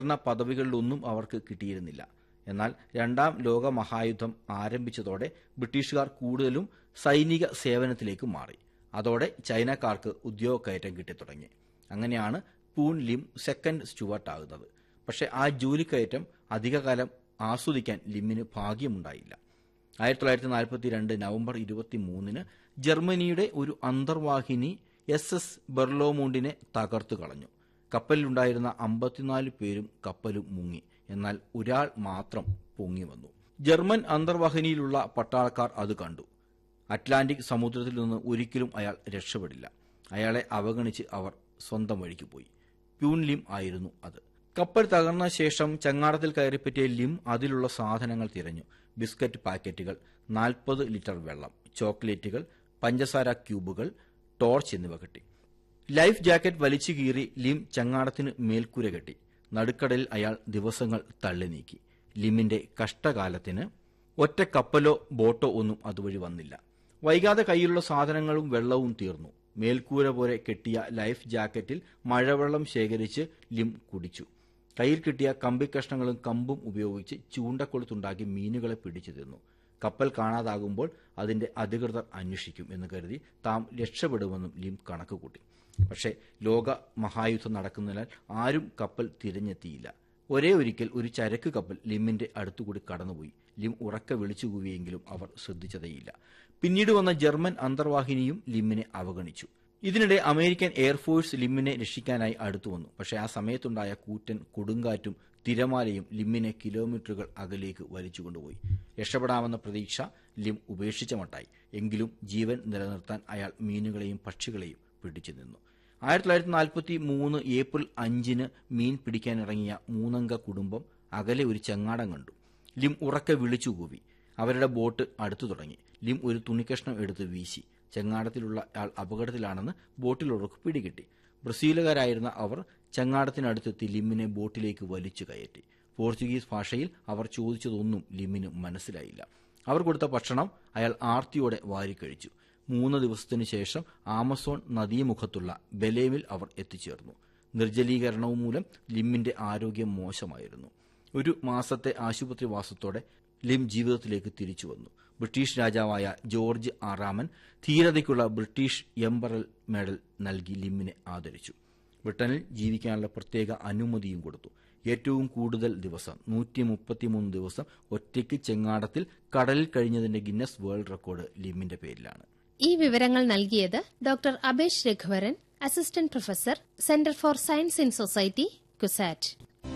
ഭരണ പദവികളിലൊന്നും അവർക്ക് കിട്ടിയിരുന്നില്ല എന്നാൽ രണ്ടാം ലോക മഹായുദ്ധം ആരംഭിച്ചതോടെ ബ്രിട്ടീഷുകാർ കൂടുതലും സൈനിക സേവനത്തിലേക്ക് മാറി അതോടെ ചൈനക്കാർക്ക് ഉദ്യോഗക്കയറ്റം കിട്ടിത്തുടങ്ങി അങ്ങനെയാണ് പൂൺ ലിം സെക്കൻഡ് സ്റ്റുവർട്ട് ആകുന്നത് പക്ഷേ ആ ജോലിക്കയറ്റം അധികകാലം ആസ്വദിക്കാൻ ലിമ്മിന് ഭാഗ്യമുണ്ടായില്ല ആയിരത്തി തൊള്ളായിരത്തി നാൽപ്പത്തി രണ്ട് നവംബർ ഇരുപത്തി മൂന്നിന് ജർമ്മനിയുടെ ഒരു അന്തർവാഹിനി എസ് എസ് ബെർലോമൂണ്ടിനെ തകർത്തു കളഞ്ഞു കപ്പലിലുണ്ടായിരുന്ന അമ്പത്തിനാല് പേരും കപ്പലും മുങ്ങി എന്നാൽ ഒരാൾ മാത്രം പൊങ്ങി വന്നു ജർമ്മൻ അന്തർവാഹിനിയിലുള്ള പട്ടാളക്കാർ അത് കണ്ടു അറ്റ്ലാന്റിക് സമുദ്രത്തിൽ നിന്ന് ഒരിക്കലും അയാൾ രക്ഷപ്പെടില്ല അയാളെ അവഗണിച്ച് അവർ സ്വന്തം വഴിക്ക് പോയി പ്യൂൺ ലിം ആയിരുന്നു അത് കപ്പൽ തകർന്ന ശേഷം ചങ്ങാടത്തിൽ കയറിപ്പറ്റിയ ലിം അതിലുള്ള സാധനങ്ങൾ തിരഞ്ഞു ബിസ്ക്കറ്റ് പാക്കറ്റുകൾ നാൽപ്പത് ലിറ്റർ വെള്ളം ചോക്ലേറ്റുകൾ പഞ്ചസാര ക്യൂബുകൾ ടോർച്ച് എന്നിവ കിട്ടി ലൈഫ് ജാക്കറ്റ് വലിച്ചു കീറി ലിം ചങ്ങാടത്തിന് മേൽക്കൂര കെട്ടി നടുക്കടലിൽ അയാൾ ദിവസങ്ങൾ തള്ളി നീക്കി ലിമിന്റെ കഷ്ടകാലത്തിന് ഒറ്റ കപ്പലോ ബോട്ടോ ഒന്നും അതുവഴി വന്നില്ല വൈകാതെ കയ്യിലുള്ള സാധനങ്ങളും വെള്ളവും തീർന്നു മേൽക്കൂര പോലെ കെട്ടിയ ലൈഫ് ജാക്കറ്റിൽ മഴവെള്ളം ശേഖരിച്ച് ലിം കുടിച്ചു കയ്യിൽ കിട്ടിയ കമ്പിക്കഷ്ണങ്ങളും കമ്പും ഉപയോഗിച്ച് ചൂണ്ടക്കൊളുത്തുണ്ടാക്കി മീനുകളെ പിടിച്ചു തിന്നു കപ്പൽ കാണാതാകുമ്പോൾ അതിന്റെ അധികൃതർ അന്വേഷിക്കും എന്ന് കരുതി താം രക്ഷപ്പെടുമെന്നും ലിം കണക്കുകൂട്ടി പക്ഷേ ലോക മഹായുദ്ധം നടക്കുന്നതിനാൽ ആരും കപ്പൽ തിരഞ്ഞെത്തിയില്ല ഒരേ ഒരിക്കൽ ഒരു ചരക്ക് കപ്പൽ ലിമ്മിന്റെ അടുത്തുകൂടി കടന്നുപോയി ലിം ഉറക്കെ വിളിച്ചു കൂവിയെങ്കിലും അവർ ശ്രദ്ധിച്ചതേയില്ല പിന്നീട് വന്ന ജർമ്മൻ അന്തർവാഹിനിയും ലിമ്മിനെ അവഗണിച്ചു ഇതിനിടെ അമേരിക്കൻ എയർഫോഴ്സ് ലിമ്മിനെ രക്ഷിക്കാനായി അടുത്തു വന്നു പക്ഷേ ആ സമയത്തുണ്ടായ കൂറ്റൻ കൊടുങ്കാറ്റും തിരമാലയും ലിമ്മിനെ കിലോമീറ്ററുകൾ അകലേക്ക് വലിച്ചുകൊണ്ടുപോയി രക്ഷപ്പെടാമെന്ന പ്രതീക്ഷ ലിം ഉപേക്ഷിച്ച മട്ടായി എങ്കിലും ജീവൻ നിലനിർത്താൻ അയാൾ മീനുകളെയും പക്ഷികളെയും പിടിച്ചു നിന്നു ആയിരത്തി തൊള്ളായിരത്തി നാൽപ്പത്തി മൂന്ന് ഏപ്രിൽ അഞ്ചിന് മീൻ പിടിക്കാനിറങ്ങിയ മൂന്നംഗ കുടുംബം അകലെ ഒരു ചങ്ങാടം കണ്ടു ലിം ഉറക്കെ വിളിച്ചു കൂവി അവരുടെ ബോട്ട് അടുത്തു തുടങ്ങി ലിം ഒരു തുണിക്കഷ്ണം എടുത്ത് വീശി ചങ്ങാടത്തിലുള്ള ആൾ അപകടത്തിലാണെന്ന് ബോട്ടിലുള്ളവർക്ക് പിടികിട്ടി ബ്രസീലുകാരായിരുന്ന അവർ ചങ്ങാടത്തിനടുത്തെത്തി ലിമ്മിനെ ബോട്ടിലേക്ക് വലിച്ചു കയറ്റി പോർച്ചുഗീസ് ഭാഷയിൽ അവർ ചോദിച്ചതൊന്നും ലിമ്മിന് മനസ്സിലായില്ല അവർ കൊടുത്ത ഭക്ഷണം അയാൾ ആർത്തിയോടെ വാരിക്കഴിച്ചു മൂന്ന് ദിവസത്തിനു ശേഷം ആമസോൺ നദീമുഖത്തുള്ള ബലേമിൽ അവർ എത്തിച്ചേർന്നു നിർജ്ജലീകരണവും മൂലം ലിമ്മിന്റെ ആരോഗ്യം മോശമായിരുന്നു ഒരു മാസത്തെ ആശുപത്രിവാസത്തോടെ ലിം ജീവിതത്തിലേക്ക് തിരിച്ചു വന്നു ബ്രിട്ടീഷ് രാജാവായ ജോർജ് ആറാമൻ ധീരതയ്ക്കുള്ള ബ്രിട്ടീഷ് എംബറൽ മെഡൽ നൽകി ലിമ്മിനെ ആദരിച്ചു ബ്രിട്ടനിൽ ജീവിക്കാനുള്ള പ്രത്യേക അനുമതിയും കൊടുത്തു ഏറ്റവും കൂടുതൽ ദിവസം നൂറ്റി മുപ്പത്തിമൂന്ന് ദിവസം ഒറ്റയ്ക്ക് ചെങ്ങാടത്തിൽ കടലിൽ കഴിഞ്ഞതിന്റെ ഗിന്നസ് വേൾഡ് റെക്കോർഡ് ലിമ്മിന്റെ പേരിലാണ് ഈ വിവരങ്ങൾ നൽകിയത് doctor Abesh Raghuvaran assistant professor centre for science in society CUSAT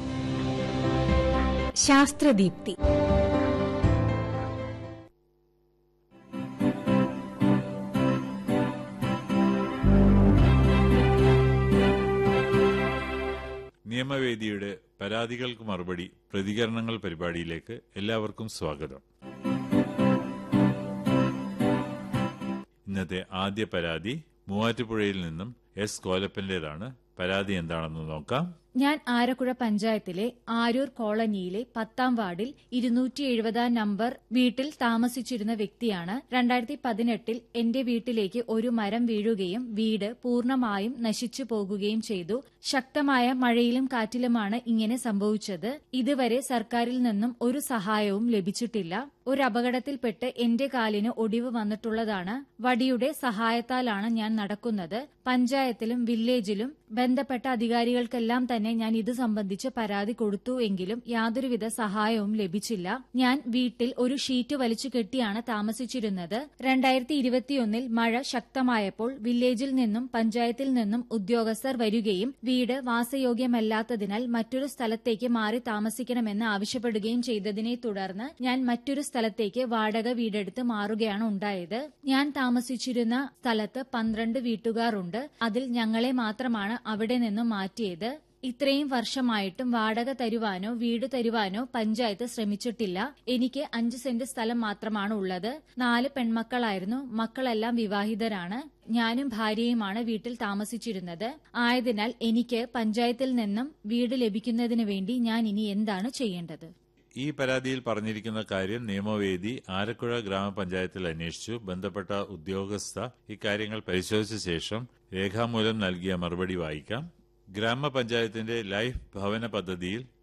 ശാസ്ത്രദീപ്തി നിയമവേദിയുടെ പരാതികൾക്ക് മറുപടി പ്രതികരണങ്ങൾ പരിപാടിയിലേക്ക് എല്ലാവർക്കും സ്വാഗതം ഇന്നത്തെ ആദ്യ പരാതി മൂവാറ്റുപുഴയിൽ നിന്നും എസ് കോലപ്പന്റേതാണ് പരാതി എന്താണെന്ന് നോക്കാം ഞാൻ ആരക്കുഴ പഞ്ചായത്തിലെ ആരൂർ കോളനിയിലെ പത്താം വാർഡിൽ ഇരുന്നൂറ്റി എഴുപതാം നമ്പർ വീട്ടിൽ താമസിച്ചിരുന്ന വ്യക്തിയാണ് രണ്ടായിരത്തി പതിനെട്ടിൽ എന്റെ വീട്ടിലേക്ക് ഒരു മരം വീഴുകയും വീട് പൂർണ്ണമായും നശിച്ചു പോകുകയും ചെയ്തു ശക്തമായ മഴയിലും കാറ്റിലുമാണ് ഇങ്ങനെ സംഭവിച്ചത് ഇതുവരെ സർക്കാരിൽ നിന്നും ഒരു സഹായവും ലഭിച്ചിട്ടില്ല ഒരു അപകടത്തിൽപ്പെട്ട് എന്റെ കാലിന് ഒടിവ് വന്നിട്ടുള്ളതാണ് വടിയുടെ സഹായത്താലാണ് ഞാൻ നടക്കുന്നത് പഞ്ചായത്തിലും വില്ലേജിലും ബന്ധപ്പെട്ട അധികാരികൾക്കെല്ലാം തന്നെ ഞാൻ ഇത് സംബന്ധിച്ച് പരാതി കൊടുത്തു എങ്കിലും യാതൊരുവിധ സഹായവും ലഭിച്ചില്ല ഞാൻ വീട്ടിൽ ഒരു ഷീറ്റ് വലിച്ചു കെട്ടിയാണ് താമസിച്ചിരുന്നത് രണ്ടായിരത്തി ഇരുപത്തിയൊന്നിൽ മഴ ശക്തമായപ്പോൾ വില്ലേജിൽ നിന്നും പഞ്ചായത്തിൽ നിന്നും ഉദ്യോഗസ്ഥർ വരികയും വീട് വാസയോഗ്യമല്ലാത്തതിനാൽ മറ്റൊരു സ്ഥലത്തേക്ക് മാറി താമസിക്കണമെന്ന് ആവശ്യപ്പെടുകയും ചെയ്തതിനെ തുടർന്ന് ഞാൻ മറ്റൊരു സ്ഥലത്തേക്ക് വാടക വീടെടുത്ത് മാറുകയാണ് ഉണ്ടായത് ഞാൻ താമസിച്ചിരുന്ന സ്ഥലത്ത് പന്ത്രണ്ട് വീട്ടുകാരുണ്ട് അതിൽ ഞങ്ങളെ മാത്രമാണ് അവിടെ നിന്നും മാറ്റിയത് ഇത്രയും വർഷമായിട്ടും വാടക തരുവാനോ വീട് തരുവാനോ പഞ്ചായത്ത് ശ്രമിച്ചിട്ടില്ല എനിക്ക് അഞ്ച് സെന്റ് സ്ഥലം മാത്രമാണ് ഉള്ളത് നാല് പെൺമക്കളായിരുന്നു മക്കളെല്ലാം വിവാഹിതരാണ് ഞാനും ഭാര്യയുമാണ് വീട്ടിൽ താമസിച്ചിരുന്നത് ആയതിനാൽ എനിക്ക് പഞ്ചായത്തിൽ നിന്നും വീട് ലഭിക്കുന്നതിന് വേണ്ടി ഞാൻ ഇനി എന്താണ് ചെയ്യേണ്ടത് ഈ പരാതിയിൽ പറഞ്ഞിരിക്കുന്ന കാര്യം നിയമവേദി ആലക്കുഴ ഗ്രാമപഞ്ചായത്തിൽ അന്വേഷിച്ചു ബന്ധപ്പെട്ട ഉദ്യോഗസ്ഥ ഇക്കാര്യങ്ങൾ പരിശോധിച്ച ശേഷം രേഖാമൂലം നൽകിയ മറുപടി വായിക്കാം ഗ്രാമപഞ്ചായത്തിന്റെ ലൈഫ് ഭവന പദ്ധതിയിൽ